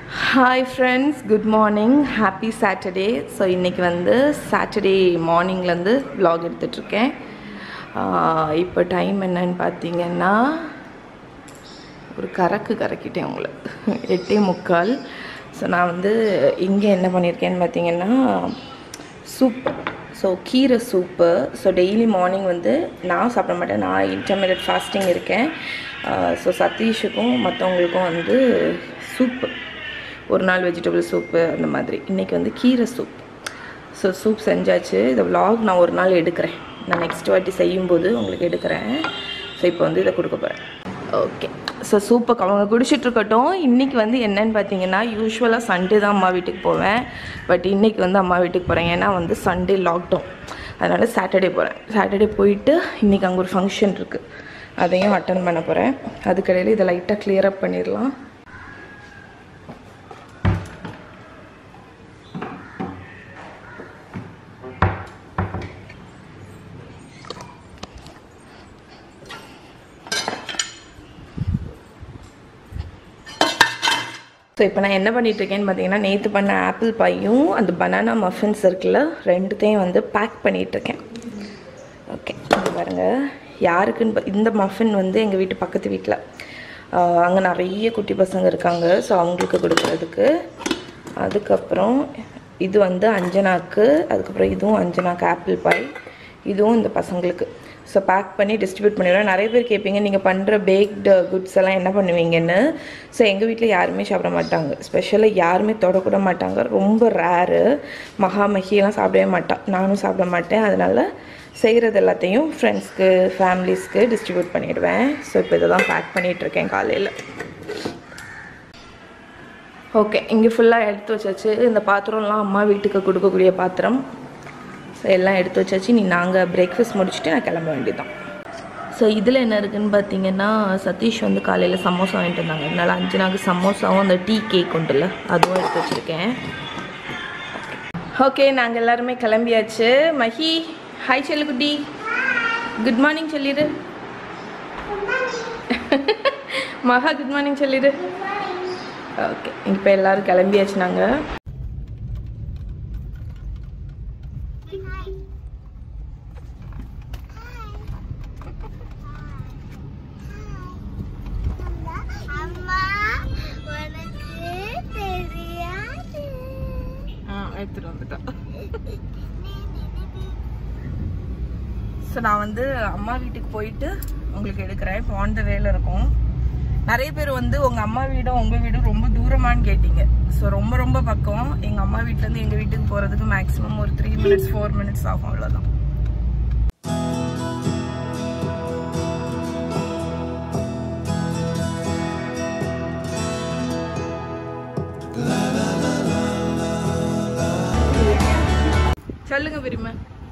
Hi friends good morning happy Saturday so இன்றைக்கி வந்து Saturday மார்னிங்லேருந்து vlog எடுத்துட்ருக்கேன் இப்போ டைம் என்னன்னு பார்த்தீங்கன்னா ஒரு கறக்கு கறக்கிட்டேன் உங்களை எட்டே முக்கால் ஸோ நான் வந்து இங்கே என்ன பண்ணியிருக்கேன்னு பார்த்தீங்கன்னா சூப் ஸோ கீரை சூப்பு ஸோ டெய்லி மார்னிங் வந்து நான் சாப்பிட மாட்டேன் நான் இன்டர்மீடியட் ஃபாஸ்டிங் இருக்கேன் ஸோ சதீஷுக்கும் மற்றவங்களுக்கும் வந்து சூப்பு ஒரு நாள் வெஜிடபிள் சூப்பு அந்த மாதிரி இன்றைக்கி வந்து கீரை சூப் ஸோ சூப் செஞ்சாச்சு இந்த vlog நான் ஒரு நாள் எடுக்கிறேன் நான் நெக்ஸ்ட் வாட்டி செய்யும்போது உங்களுக்கு எடுக்கிறேன் ஸோ இப்போ வந்து இதை கொடுக்க போகிறேன் ஓகே ஸோ சூப்பை அவங்க குடிச்சிட்டு இருக்கட்டும் இன்றைக்கி வந்து என்னன்னு பார்த்தீங்கன்னா யூஸ்வலாக சண்டே தான் அம்மா வீட்டுக்கு போவேன் பட் இன்றைக்கி வந்து அம்மா வீட்டுக்கு போகிறேன் ஏன்னா வந்து சண்டே லாக்டவுன் அதனால் சாட்டர்டே போகிறேன் சாட்டர்டே போயிட்டு இன்றைக்கி அங்கே ஒரு ஃபங்க்ஷன் இருக்குது அதையும் அட்டன் பண்ண போகிறேன் அதுக்கடையில் இதை லைட்டாக clear up பண்ணிடலாம் ஸோ இப்போ நான் என்ன பண்ணிட்டு இருக்கேன்னு பார்த்தீங்கன்னா நேற்று பண்ண ஆப்பிள் பையும் அந்த பனானா மஃபின்ஸ் இருக்குல்ல ரெண்டுத்தையும் வந்து பேக் பண்ணிகிட்ருக்கேன் ஓகே இங்க பாருங்க யாருக்குன்னு பா- இந்த மஃபின் வந்து எங்கள் வீட்டு பக்கத்து வீட்டில் அங்கே நிறைய குட்டி பசங்க இருக்காங்க ஸோ அவங்களுக்கு கொடுக்குறதுக்கு அதுக்கப்புறம் இது வந்து அஞ்சனாக்கு அதுக்கப்புறம் இதுவும் அஞ்சனாக்கு ஆப்பிள் பாய் இதுவும் இந்த பசங்களுக்கு ஸோ பேக் பண்ணி டிஸ்ட்ரிபியூட் பண்ணிடுவேன் நிறைய பேர் கேட்பீங்க நீங்கள் பண்ணுற பேக்டு குட்ஸ் எல்லாம் என்ன பண்ணுவீங்கன்னு ஸோ எங்கள் வீட்டில் யாருமே சாப்பிட மாட்டாங்க ஸ்பெஷலாக யாருமே தொடக்கூட மாட்டாங்க ரொம்ப ரேரு மகாமகியெல்லாம் சாப்பிடவே மாட்டா நானும் சாப்பிட மாட்டேன் அதனால் செய்கிறது எல்லாத்தையும் ஃப்ரெண்ட்ஸ்க்கு ஃபேமிலிஸ்க்கு டிஸ்ட்ரிபியூட் பண்ணிடுவேன் ஸோ இப்போ இதை தான் பேக் பண்ணிகிட்ருக்கேன் காலையில் ஓகே இங்கே ஃபுல்லாக எடுத்து வச்சாச்சு இந்த பாத்திரம்லாம் அம்மா வீட்டுக்கு கொடுக்கக்கூடிய பாத்திரம் ஸோ எல்லாம் எடுத்து வச்சாச்சு நீ நாங்கள் பிரேக்ஃபாஸ்ட் முடிச்சுட்டு நான் கிளம்ப வேண்டியதான் ஸோ இதில் என்ன இருக்குன்னு பார்த்தீங்கன்னா சதீஷ் வந்து காலையில் சமோசா வாங்கிட்டு வந்தாங்க அதனால அஞ்சு நாள் சமோசாவும் அந்த டீ கேக் உண்டுல்ல அதுவும் எடுத்து வச்சுருக்கேன் ஓகே நாங்கள் எல்லாருமே கிளம்பியாச்சு மஹி ஹாய் செல்லுக்குட்டி குட் மார்னிங் சொல்லிடு மகா குட் மார்னிங் சொல்லிடு ஓகே இப்போ எல்லாரும் கிளம்பியாச்சு நாங்கள் அம்மா உனக்கு தெரியாது எடுத்துகிட்டு வந்துட்டோம் ஸோ நான் வந்து அம்மா வீட்டுக்கு போயிட்டு உங்களுக்கு எடுக்கிறேன் இப்போ ஆன் த வேல இருக்கும் நிறைய பேர் வந்து உங்கள் அம்மா வீடும் உங்கள் வீடும் ரொம்ப தூரமான்னு கேட்டீங்க ஸோ ரொம்ப ரொம்ப பக்கம் எங்கள் அம்மா வீட்டிலேருந்து எங்கள் வீட்டுக்கு போகிறதுக்கு மேக்ஸிமம் ஒரு த்ரீ மினிட்ஸ் ஃபோர் மினிட்ஸ் ஆகும் அவ்வளோதான் சொல்லுங்க பெரியம்மா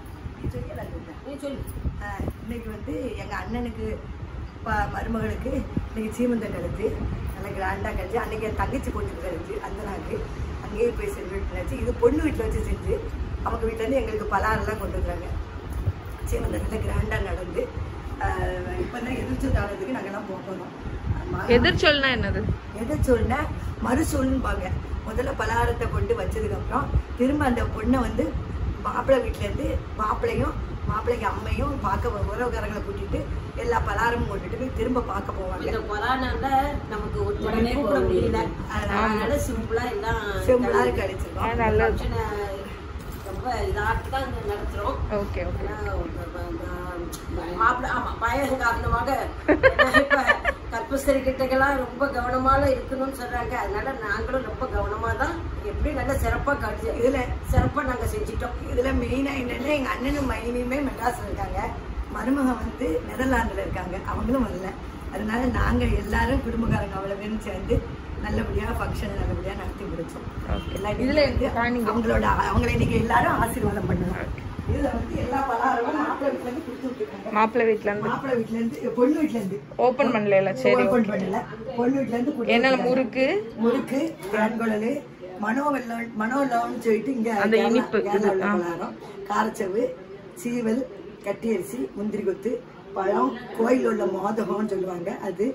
ஆஹ் இன்னைக்கு வந்து எங்கள் அண்ணனுக்கு ப மருமகளுக்கு இன்னைக்கு சீமந்தம் கழிச்சு நல்லா கிராண்டாக கழிச்சு அன்னைக்கு என் தங்கச்சி பொண்ணுக்கு கழிச்சு அந்த நாளுக்கு அங்கேயே போய் செலிப்ரேட் பண்ணியாச்சு இது பொண்ணு வீட்டில் வச்சு செஞ்சு அவங்க வீட்டிலேருந்து எங்களுக்கு பலாரெல்லாம் கொண்டு வந்தாங்க சீமந்தத்தில் கிராண்டாக நடந்து இப்போ தான் எதிர்த்து காலத்துக்கு நாங்கள்லாம் போகணும் எதிர்ச்சொல்னா என்னது எதிர்ச்சொல்னா மறுசொல்லும்பாங்க முதல்ல பலகாரத்தை கொண்டு வச்சதுக்கப்புறம் திரும்ப அந்த பொண்ணை வந்து மாப்பிள்ளை வீட்டிலேருந்து மாப்பிள்ளையும் மாப்பிள்ளைக்கு அம்மையும் பார்க்க வ- உறவுக்காரங்களை கூட்டிட்டு எல்லா பலகாரமும் கொண்டுட்டு போய் திரும்ப பார்க்க போவாங்க இந்த கொரோனால நமக்கு உடனே கூப்பிட முடியல அதனால சிம்பிளா எல்லாம் சிம்பிளா கழிச்சிருக்கோம் நல்லது function, ரொம்ப இதாட்டு தான் இங்க நடத்துறோம் ஓகே ஓகே ஆனா, மாப்பிள்ளை ஆமா பயம் காரணமாக இப்ப கற்பஸ்தரி கிட்டக்கெல்லாம் ரொம்ப கவனமால இருக்கணும்னு சொல்றாங்க அதனால நாங்களும் ரொம்ப கவனமா தான் எப்படி நல்லா சிறப்பா காட்சி இதுல சிறப்பா நாங்க செஞ்சிட்டோம் இதுல மெயினா என்னன்னா எங்க அண்ணனும் மைனியுமே மெட்ராஸ்ல இருக்காங்க மருமகன் வந்து நெதர்லாந்துல இருக்காங்க அவங்களும் வரல அதனால நாங்க எல்லாரும் குடும்பக்காரங்க அவ்வளவு பேரும் சேர்ந்து நல்லபடியா ஃபங்க்ஷன் நல்லபடியா நடத்தி முடிச்சோம் எல்லா இதுல வந்து காணிங்க. அவங்களோட அவங்களை இன்னைக்கு எல்லாரும் ஆசீர்வாதம் பண்ணுவாங்க இதுல வந்து எல்லா பலகாரமும் மாப்பிள்ளை வீட்டுல இருந்து கொடுத்து விட்டுருக்காங்க மாப்பிள்ளை வீட்ல இருந்து மாப்பிள்ளை வீட்டுல இருந்து பொண்ணு வீட்டுல இருந்து ஓபன் பண்ணல சரி ஓபன் பண்ணல பொண்ணு வீட்டுல இருந்து கொடுத்து என்னால விட்டுருக்காங்க. முறுக்கு முறுக்கு தேன்குழல் மனோவெல்லம் மனோவெல்லம்னு சொல்லிட்டு இங்க அந்த கேரளா- இனிப்பு இது, கேரளாவுல ஆ. பலகாரம் காரச்சவு சீவல் கட்டி அரிசி முந்திரி கொத்து பழம் கோயில் உள்ள மோதகம்னு சொல்லுவாங்க அது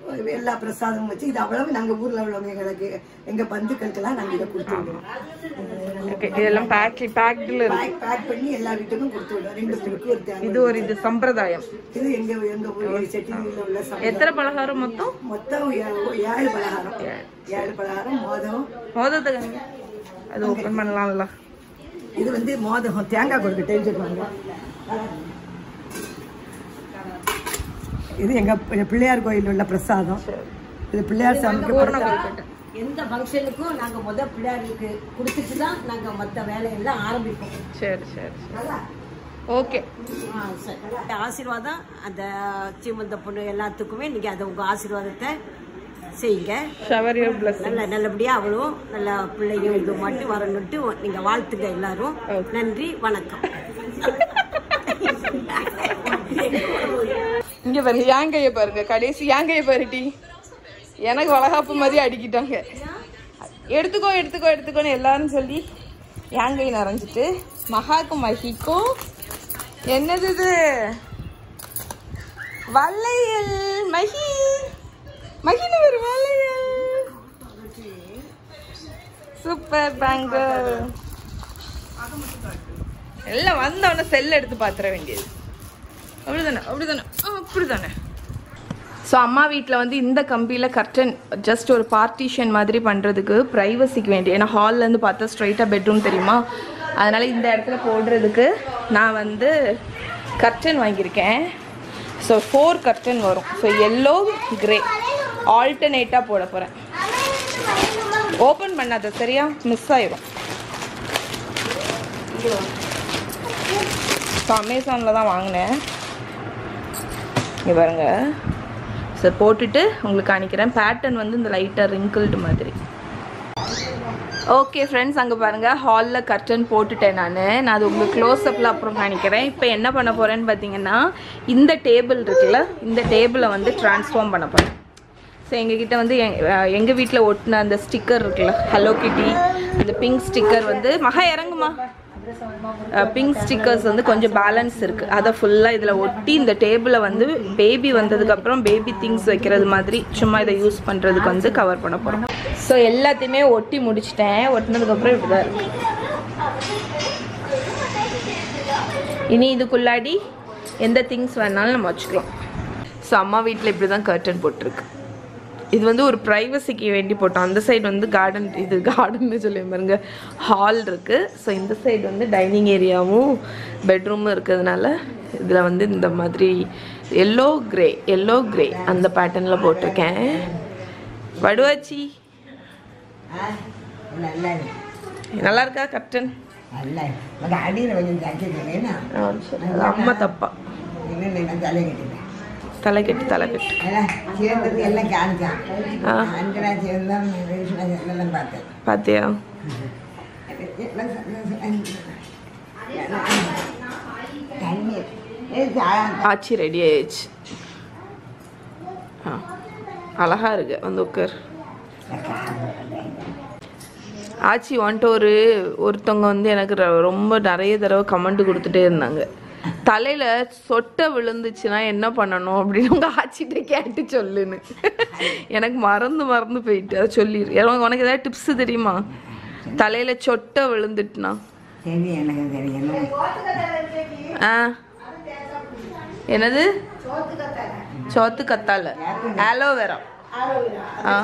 எல்லா பிரசாதமும் வச்சு இது அவ்வளவு நாங்க ஊர்ல உள்ளவங்க எங்களுக்கு எங்க பந்துக்களுக்கெல்லாம் நாங்க இதை கொடுத்து விடுவோம் ஓகே இதெல்லாம் பேக் பேக்டில் இருக்கு பேக் பேக் பண்ணி எல்லா வீட்டுக்கும் கொடுத்து விடுவோம் ரெண்டு பேருக்கு ஒரு தேங்காய் இது ஒரு இது சம்பிரதாயம் இது எங்க எங்க ஊர் செட்டியில் உள்ள சமையல். எத்தனை பலகாரம் மொத்தம் மொத்தம் ஏ- ஏழு பலகாரம் ஏழு பலகாரம் மோதகம் மோதத்துக்கு அது ஓப்பன் பண்ணலாம்ல இது வந்து மோதகம் தேங்காய் கொடுக்க தெரிஞ்சுக்குவாங்க இது எங்க பி- பிள்ளையார் கோயில் உள்ள பிரசாதம் இது பிள்ளையார் சாமிக்கு படைத்த- எந்த ஃபங்க்ஷனுக்கும் நாங்க முத பிள்ளையாருக்கு கொடுத்துட்டு தான் நாங்க மத்த வேலையெல்லாம் ஆரம்பிப்போம் சரி சரி ஓகே ஆ, சரி. இந்த ஆசீர்வாதம் அந்த சீமந்த பொண்ணு எல்லாத்துக்குமே நீங்க அதை உங்க ஆசீர்வாதத்தை செய்யுங்க ஷவர் யூர் பிளஸ் நல்ல நல்லபடியா அவளும் நல்ல பிள்ளையும் இது மட்டும் வரணுன்ட்டு நீங்க வாழ்த்துங்க எல்லாரும் நன்றி வணக்கம் இங்க பாருங்க யாங்கைய பாருங்க கடைசி யாங்கைய பாருட்டி எனக்கு வளகாப்பு மாதிரி அடிக்கிட்டாங்க எடுத்துக்கோ எடுத்துக்கோ எடுத்துக்கோன்னு எல்லாரும் சொல்லி யாங்கை நிறைஞ்சிட்டு மகாக்கும் மகிக்கும் என்னது இது வளையல் மகி மகின ஒரு வளையல் சூப்பர் பேங்கிள் எல்லாம் வந்தவொடனே செல் எடுத்து பாத்திர வேண்டியது அப்படிதானே அப்படிதானே ஆ, அப்படிதானே ஸோ அம்மா வீட்டில் வந்து இந்த கம்பியில் கர்டன் ஜஸ்ட் ஒரு பார்ட்டிஷன் மாதிரி பண்ணுறதுக்கு ப்ரைவசிக்கு வேண்டி ஏன்னா ஹால்லேருந்து பார்த்தா ஸ்ட்ரைட்டாக பெட்ரூம் தெரியுமா அதனால் இந்த இடத்துல போடுறதுக்கு நான் வந்து கர்டன் வாங்கியிருக்கேன் ஸோ ஃபோர் கர்டன் வரும் ஸோ எல்லோ கிரே ஆல்டர்னேட்டாக போட போகிறேன் ஓப்பன் பண்ணாத சரியா மிஸ் ஆயிடும் ஸோ அமேசானில் தான் வாங்கினேன் இங்கே பாருங்க ஸோ போட்டுட்டு உங்களுக்கு காணிக்கிறேன் பேட்டர்ன் வந்து இந்த லைட்டாக ரிங்கிள்டு மாதிரி ஓகே ஃப்ரெண்ட்ஸ் அங்கே பாருங்கள் ஹாலில் கர்டன் போட்டுட்டேன் நான் நான் அது உங்களுக்கு க்ளோஸ்அப்பில் அப்புறம் காணிக்கிறேன் இப்போ என்ன பண்ண போகிறேன்னு பார்த்தீங்கன்னா இந்த டேபிள் இருக்குல்ல இந்த டேபிளை வந்து ட்ரான்ஸ்ஃபார்ம் பண்ண போகிறேன் ஸோ எங்ககிட்ட வந்து எங்கள் வீட்டில் ஒட்டின அந்த ஸ்டிக்கர் இருக்குல்ல ஹலோ கிட்டி அந்த பிங்க் ஸ்டிக்கர் வந்து மகா இறங்குமா பிங்க் ஸ்டிக்கர்ஸ் வந்து கொஞ்சம் பேலன்ஸ் இருக்குது அதை ஃபுல்லாக இதில் ஒட்டி இந்த டேபிளை வந்து பேபி வந்ததுக்கப்புறம் பேபி திங்ஸ் வைக்கிறது மாதிரி சும்மா இதை யூஸ் பண்ணுறதுக்கு வந்து கவர் பண்ண போகிறோம் ஸோ எல்லாத்தையுமே ஒட்டி முடிச்சிட்டேன் ஒட்டினதுக்கப்புறம் இப்படி தான் இருக்கு இனி இதுக்குள்ளாடி எந்த திங்ஸ் வேணாலும் நம்ம வச்சுக்கலாம் ஸோ அம்மா வீட்டில் இப்படி தான் கர்டன் போட்டிருக்கு இது வந்து ஒரு ப்ரைவசிக்கு வேண்டி போட்டோம் அந்த சைடு வந்து கார்டன் இது கார்டன்னு சொல்லி பாருங்க ஹால் இருக்குது ஸோ இந்த சைடு வந்து டைனிங் ஏரியாவும் பெட்ரூமும் இருக்கிறதுனால இதில் வந்து இந்த மாதிரி எல்லோ கிரே எல்லோ கிரே அந்த பேட்டர்னில் போட்டிருக்கேன் வடுவாச்சி நல்ல நல்லா இருக்கா கர்டன் நல்ல மற்ற அடியில் கொஞ்சம் தைக்கிறேன்னா அது அம்மா தப்பா இன்னும் நான் தலை கட்டிட்டேன் தலை கட்டு தலை கட்டு எல்லாம் சேர்ந்தது எல்லாம் காணிச்சான் ஆ. அஞ்சனா சேர்ந்தான் ரேஷ்மா சேர்ந்தெல்லாம் பார்த்தேன் பார்த்தியா எல்லாம் சந்தோஷம். தண்ணீர் ஏ, சா- ஆச்சி ரெடி ஆயிடுச்சு ஆ அழகா இருக்கு வந்து உட்கார் ஆச்சி வந்துட்டு ஒரு ஒருத்தவங்க வந்து எனக்கு ர- ரொம்ப நிறைய தடவை கமெண்ட் கொடுத்துட்டே இருந்தாங்க தலையில சொட்டை விழுந்துச்சுன்னா என்ன பண்ணணும் அப்படின்னு உங்க ஆச்சிட்ட கேட்டு சொல்லுன்னு எனக்கு மறந்து மறந்து போயிட்டு அதை சொல்லிடு எனக்கு உனக்கு ஏதாவது டிப்ஸ் தெரியுமா தலையில சொட்டை விழுந்துட்டுனா தெரியும் எனக்கு தெரியும் ஆ என்னது சோத்து கத்தால ஆலோவேரா ஆ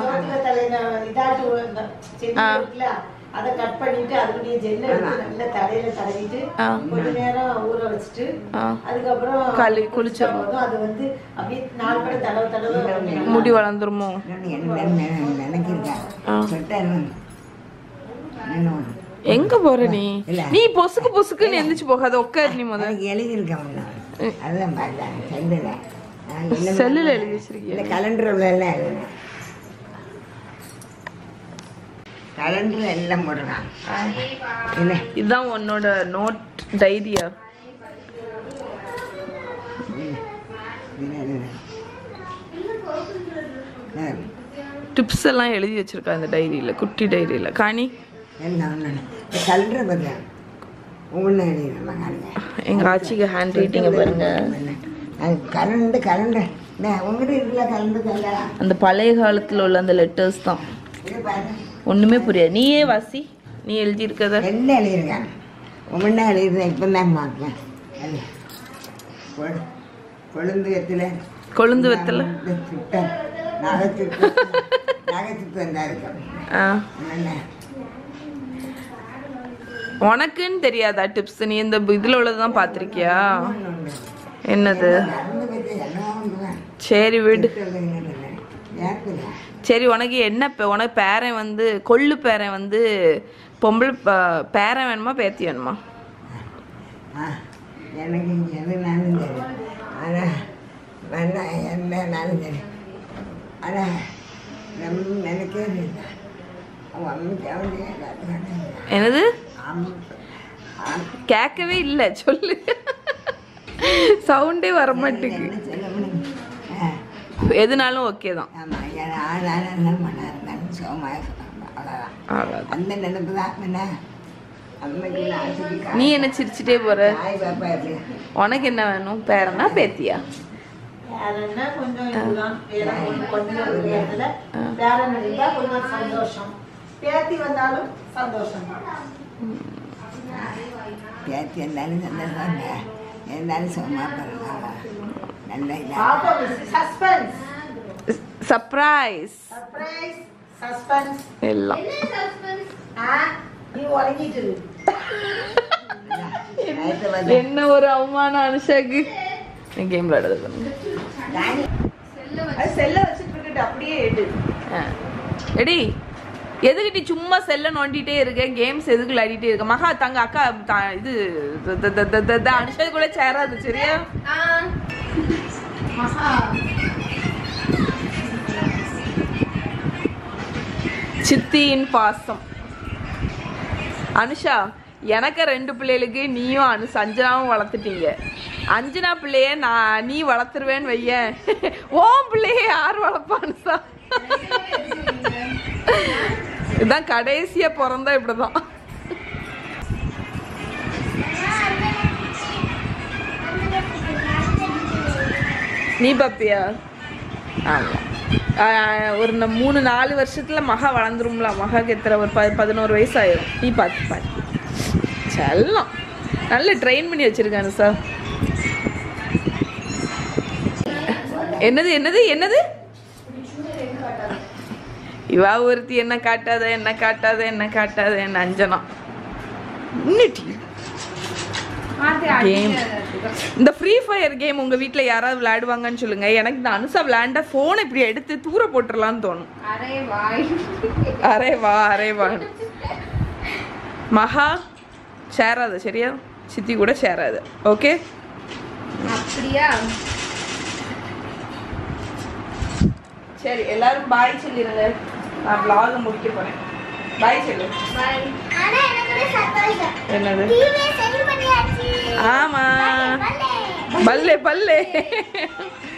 ஆ அதை கட் பண்ணிட்டு அதுக்குரிய ஜெல்ல எடுத்து நல்லா தலையில தடவிட்டு ஆ. கொஞ்ச நேரம் ஊற வச்சுட்டு ஆ அதுக்கப்புறம் களி குளிச்சிடணும் போதும் அது வந்து அப்படியே நாலு பட தடவை தடவை முடி வளர்ந்துருமோ எனக்கு நினைக்கிருக்கேன் ஆ. சொட்டேன் என்ன எங்க போற நீ இல்ல. நீ பொசுக்கு பொசுக்குன்னு எந்திரிச்சு போகாத உட்காரு நீ முத அதுக்கு எழுதியிருக்கேன் ஒன்று அதுதான் பார்த்தேன் செல்லில் செல்லுல எழுதி வச்சிருக்கிய இந்த கலண்டர் உள்ள எல்லாம் எழுதுனேன் கலண்டர் எல்லாம் போடுறான் இல்லை இதுதான் உன்னோட நோட் டைரியா டிப்ஸ் எல்லாம் எழுதி வச்சிருக்கா இந்த டைரியில குட்டி டைரியில காணி எல்லாம் ஒன்று இந்த கலண்டரை பார்த்தேன் ஒன்று எழுதிடுறேன் காணுங்க எங்க ஆச்சிக்கு ஹேண்ட் ரைட்டிங்க பாருங்க அது கலண்டு கலண்டர் இந்த உங்ககிட்ட இதுல கலந்து சொல்லலாம் அந்த பழைய காலத்தில் உள்ள அந்த லெட்டர்ஸ் தான் இது பாரு ஒன்றுமே புரியாது நீயே வாசி நீ எழுதியிருக்கத என்ன எழுதியிருக்கேன் உங்கள்னா எழுதியிருந்தேன் இப்போ தான் பார்ப்பேன் கொழுந்து வெத்தில கொழுந்து வெத்தல சுட்ட நகை சுட்டு நகை சுட்டு வந்தா இருக்கும் ஆ என்ன உனக்குன்னு தெரியாதா டிப்ஸ் நீ இந்த இதில் உள்ளதான் பார்த்துருக்கியா என்னது நடந்து போயிட்டு என்ன பண்ணுவேன் சரி விடு ஏற்கனவே சரி உனக்கு என்ன பே- உனக்கு பேரன் வந்து கொள்ளு பேரன் வந்து பொம்பளை ப- பேரன் வேணுமா பேத்தி வேணுமா ஆ எனக்கு எதுனாலும் சரி ஆனால் வேணாம் என்னனாலும் சரி ஆனால் நம்ம நினைக்கவே இல்லை அவன் அம்மைக்கு அவனுக்கு எல்லாத்துக்கும் என்னது அம்மா கேட்கவே இல்லை சொல்லு சவுண்டே வர மாட்டேங்குது என்ன சொல்ல முடியும் ஆ எதுனாலும் ஓகே தான் ஆமாம் ஏன்னா ஆனாலும் என்ன பண்ண இருந்தாலும் சோமாக அவ்வளோதான் அவ்வளவுதான். அந்த நினைப்பு தான் என்ன அம்மைக்கு ஆசைக்கு நீ என்ன சிரிச்சிட்டே போற தாய் பாப்பா எப்படி உனக்கு என்ன வேணும் பேரனா பேத்தியா வேறன்னா கொஞ்சம் இதுதான் வேற ஒண்ணு கொஞ்சம் இருக்கிறதுல வேற இருந்தா கொஞ்சம் சந்தோஷம் பேத்தி வந்தாலும் சந்தோஷம் பேச்சு இருந்தாலும் சந்தோஷம் இல்லை இருந்தாலும் சும்மா பரவாயில்ல நல்ல இதாக பாப்போம் சஸ்பென்ஸ் சர்ப்ரைஸ் சர்ப்ரைஸ் சஸ்பென்ஸ் எல்லாம் ஆ நீ உறங்கிட்டு இரு. நேற்று வந்து என்ன ஒரு அவமானம் அனுஷாக்கு கேம் விளையாடுறது பண்ணுங்க அது செல்ல வச்சுட்டு இருக்கட்டு அப்படியே எடு ஆ. எடி எதுக்கு நீ சும்மா செல்ல நோண்டிட்டே இருக்க கேம்ஸ் எதுக்கு விளையாடிட்டே இருக்க மகா தங்க அக்கா த- இது த- த- த- த- த- த- அனுஷா கூட சேராது சரியா சித்தியின் பாசம் அனுஷா எனக்கு ரெண்டு பிள்ளைகளுக்கு நீயும் அனு அஞ்சனாவும் வளர்த்துட்டீங்க அஞ்சனா பிள்ளைய நான் நீ வளர்த்துருவேன்னு வையேன் ஓம் பிள்ளைய யார் வளர்ப்பா அனுஷா இதான் கடைசியா பிறந்தா இப்படிதான் நீ பாப்பியா ஆமா ஆஹ் ஒரு ந- மூணு நாலு வருஷத்துல மகா வளர்ந்துரும்ல மகாக்கு எத்தனை ஒரு ப பதினோரு வயசு ஆயிரும் நீ பார்த்து பாரு செல்லம் நல்ல ட்ரெயின் பண்ணி வச்சிருக்கானு சார் என்னது என்னது என்னது இவா ஒருத்தி என்ன காட்டாத என்ன காட்டாத என்ன காட்டாத என்ன அஞ்சனா இன்னிட்டி கேம் இந்த ஃப்ரீ ஃபயர் கேம் உங்க வீட்ல யாராவது விளையாடுவாங்கன்னு சொல்லுங்க எனக்கு இந்த அனுசா விளையாண்ட போனை இப்படி எடுத்து தூர போட்டுடலாம்னு தோணும் அரே வா அரே வா மகா சேராது சரியா சித்தி கூட சேராது ஓகே அப்படியா சரி எல்லாரும் பாய் சொல்லிடுங்க நான் vlog முடிக்க போறேன் பாய் சொல்லு பாய் ஆனா எனக்கு ஒரு சந்தோஷம் என்னது டிவியை சரி பண்ணியாச்சு ஆமா பல்லே பல்லே பல்லே